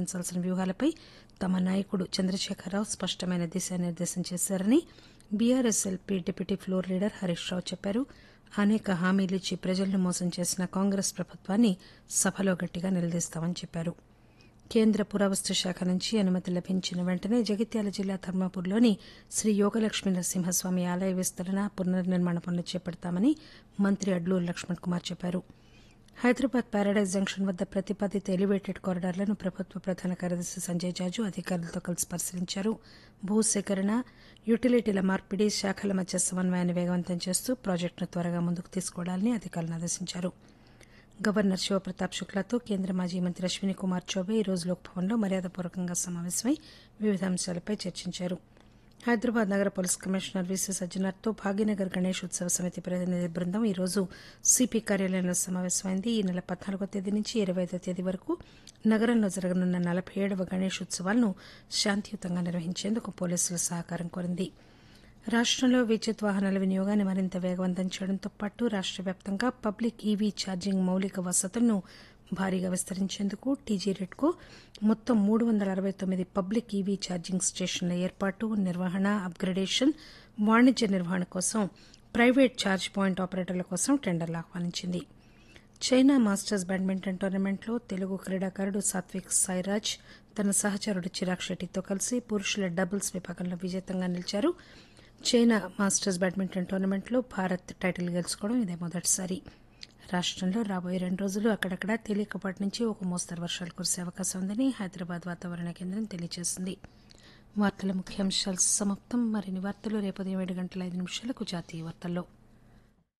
అనుసరించాల్సిన వ్యూహాలపై తమ నాయకుడు చంద్రశేఖరరావు స్పష్టమైన దిశానిర్దేశం చేశారని BRS LP deputy floor leader Harish Rao చెప్పారు అనేక హామీలిచ్చి ప్రజలను మోసం చేసిన కాంగ్రెస్ ప్రభుత్వాన్ని సభలో గట్టిగా నిలదీస్తామని చెప్పారు కేంద్ర పురావస్తు శాఖ నుంచి అనుమతి లభించిన వెంటనే జగిత్యాల జిల్లా ధర్మాపూర్లోని శ్రీ యోగలక్ష్మీ నరసింహస్వామి ఆలయ విస్తరణ పునర్నిర్మాణ పనులు చేపడతామని మంత్రి అడ్లూరు లక్ష్మణ్ కుమార్ చెప్పారు హైదరాబాద్ ప్యారడైజ్ జంక్షన్ వద్ద ప్రతిపాదిత ఎలివేటెడ్ కారిడార్లను ప్రభుత్వ ప్రధాన కార్యదర్శి సంజయ్ జాజు అధికారులతో కలిసి పరిశీలించారు భూసేకరణ యుటిలిటీల మార్పిడి శాఖల మధ్య సమన్వయాన్ని వేగవంతం చేస్తూ ప్రాజెక్టును త్వరగా ముందుకు తీసుకువెళ్లాలని అధికారులను ఆదేశించారు గవర్నర్ శివప్రతాప్ శుక్లాతో కేంద్ర మాజీ మంత్రి అశ్విని కుమార్ చౌబే ఈ రోజు లోక్భవన్లో మర్యాదపూర్వకంగా సమావేశమై వివిధ అంశాలపై చర్చించారు హైదరాబాద్ నగర పోలీస్ కమిషనర్ విసి సజ్జనార్తో భాగ్యనగర్ గణేష్ ఉత్సవ సమితి ప్రతినిధి బృందం ఈ రోజు సిపి కార్యాలయంలో సమావేశమైంది ఈ నెల పద్నాలుగో తేదీ నుంచి ఇరవై ఐదో తేదీ వరకు నగరంలో జరగనున్న నలభై ఏడవ గణేష్ ఉత్సవాలను శాంతియుతంగా నిర్వహించేందుకు పోలీసుల సహకారం కోరింది రాష్టంలో విద్యుత్ వాహనాల వినియోగాన్ని మరింత వేగవంతం చేయడంతో పాటు రాష్ట్ర వ్యాప్తంగా పబ్లిక్ ఈవీ ఛార్జింగ్ మౌలిక వసతులను భారీగా విస్తరించేందుకు టీజీ రెడ్కో మొత్తం మూడు వందల అరవై తొమ్మిది పబ్లిక్ ఈవీ ఛార్జింగ్ స్టేషన్ల ఏర్పాటు నిర్వహణ అప్గ్రేడేషన్ వాణిజ్య నిర్వహణ కోసం ప్రైవేట్ ఛార్జ్ పాయింట్ ఆపరేటర్ల కోసం టెండర్లు ఆహ్వానించింది చైనా మాస్టర్స్ బ్యాడ్మింటన్ టోర్నమెంట్లో తెలుగు క్రీడాకారుడు సాత్విక్ సాయిరాజ్ తన సహచరుడు చిరాగ్ షెట్టితో కలిసి పురుషుల డబుల్స్ విభాగంలో విజేతంగా నిలిచారు చైనా మాస్టర్స్ బ్యాడ్మింటన్ టోర్నమెంట్లో భారత్ టైటిల్ గెలుచుకోవడం ఇదే మొదటిసారి రాష్టంలో రాబోయే రెండు రోజులు అక్కడక్కడ తేలికపాటి నుంచి ఒక మోస్తరు వర్షాలు కురిసే అవకాశం ఉందని హైదరాబాద్ వాతావరణ కేంద్రం తెలియజేసింది వార్తల ముఖ్యాంశాలు సమాప్తం మరిన్ని వార్తలు రేపు ఉదయం ఏడు గంటల ఐదు నిమిషాలకు జాతీయ వార్తల్లో